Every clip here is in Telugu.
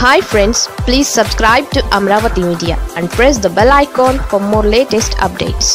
hi friends please subscribe to Amaravati media and press the bell icon for more latest updates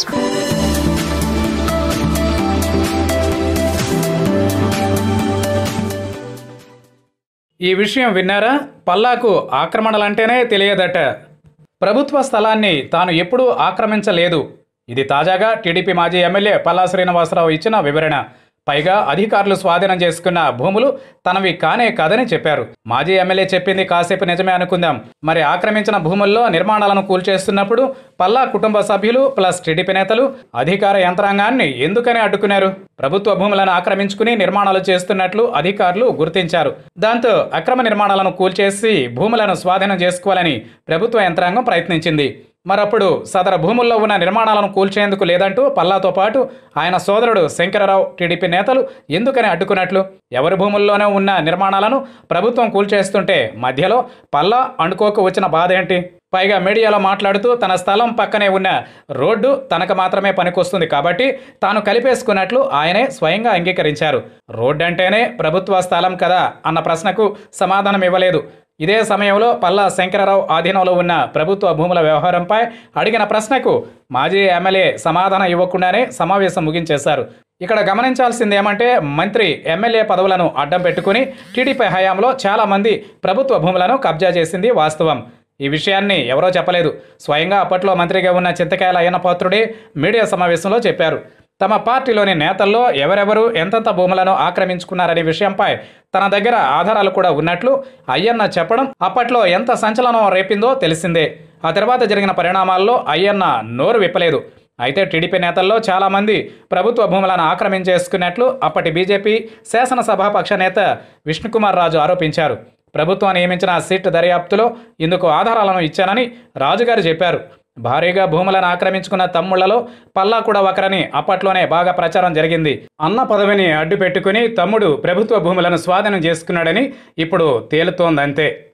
ఈ విషయం విన్నారా పల్లాకు ఆక్రమణలంటేనే తెలియదట ప్రభుత్వ స్థలాన్ని తాను ఎప్పుడూ ఆక్రమించలేదు ఇది తాజాగా టీడీపీ మాజీ ఎమ్మెల్యే పల్లా శ్రీనివాసరావు ఇచ్చిన వివరణ పైగా అధికారులు స్వాధీనం చేసుకున్న భూములు తనవి కానే కాదని చెప్పారు మాజీ ఎమ్మెల్యే చెప్పింది కాసేపు నిజమే అనుకుందాం మరి ఆక్రమించిన భూముల్లో నిర్మాణాలను కూల్చేస్తున్నప్పుడు పల్లా కుటుంబ సభ్యులు ప్లస్ టీడీపీ నేతలు అధికార యంత్రాంగాన్ని ఎందుకని అడ్డుకున్నారు ప్రభుత్వ భూములను ఆక్రమించుకుని నిర్మాణాలు చేస్తున్నట్లు అధికారులు గుర్తించారు దాంతో అక్రమ నిర్మాణాలను కూల్చేసి భూములను స్వాధీనం చేసుకోవాలని ప్రభుత్వ యంత్రాంగం ప్రయత్నించింది మరప్పుడు సదర భూముల్లో ఉన్న నిర్మాణాలను కూల్చేందుకు లేదంటూ పల్లాతో పాటు ఆయన సోదరుడు శంకరరావు టీడీపీ నేతలు ఎందుకని అడ్డుకున్నట్లు ఎవరి భూముల్లోనే ఉన్న నిర్మాణాలను ప్రభుత్వం కూల్చేస్తుంటే మధ్యలో పల్లా అండుకోక వచ్చిన బాధ ఏంటి పైగా మీడియాలో మాట్లాడుతూ తన స్థలం పక్కనే ఉన్న రోడ్డు తనకు మాత్రమే పనికొస్తుంది కాబట్టి తాను కలిపేసుకున్నట్లు ఆయనే స్వయంగా అంగీకరించారు రోడ్డు అంటేనే ప్రభుత్వ స్థలం కదా అన్న ప్రశ్నకు సమాధానం ఇవ్వలేదు ఇదే సమయంలో పల్లా శంకరరావు ఆధీనంలో ఉన్న ప్రభుత్వ భూముల వ్యవహారంపై అడిగిన ప్రశ్నకు మాజీ ఎమ్మెల్యే సమాధానం ఇవ్వకుండానే సమావేశం ముగించేశారు ఇక్కడ గమనించాల్సింది ఏమంటే మంత్రి ఎమ్మెల్యే పదవులను అడ్డం పెట్టుకుని టీడీపీ హయాంలో చాలామంది ప్రభుత్వ భూములను కబ్జా చేసింది వాస్తవం ఈ విషయాన్ని ఎవరో చెప్పలేదు స్వయంగా అప్పట్లో మంత్రిగా ఉన్న చింతకాయల అయ్యన్న పాత్రుడే మీడియా సమావేశంలో చెప్పారు తమ పార్టీలోని నేతల్లో ఎవరెవరు ఎంతెంత భూములను ఆక్రమించుకున్నారనే విషయంపై తన దగ్గర ఆధారాలు కూడా ఉన్నట్లు అయ్యన్న చెప్పడం అప్పట్లో ఎంత సంచలనం రేపిందో తెలిసిందే ఆ తర్వాత జరిగిన పరిణామాల్లో అయ్యన్న నోరు విప్పలేదు అయితే టీడీపీ నేతల్లో చాలామంది ప్రభుత్వ భూములను ఆక్రమించేసుకున్నట్లు అప్పటి బీజేపీ శాసనసభాపక్ష నేత విష్ణుకుమార్ రాజు ఆరోపించారు ప్రభుత్వం నియమించిన సిట్ దర్యాప్తులో ఇందుకు ఆధారాలను ఇచ్చానని రాజుగారు చెప్పారు భారీగా భూములను ఆక్రమించుకున్న తమ్ముళ్లలో పల్లా కూడా ఒకరని అప్పట్లోనే బాగా ప్రచారం జరిగింది అన్న పదవిని అడ్డు పెట్టుకుని తమ్ముడు ప్రభుత్వ భూములను స్వాధీనం చేసుకున్నాడని ఇప్పుడు తేలుతోందంతే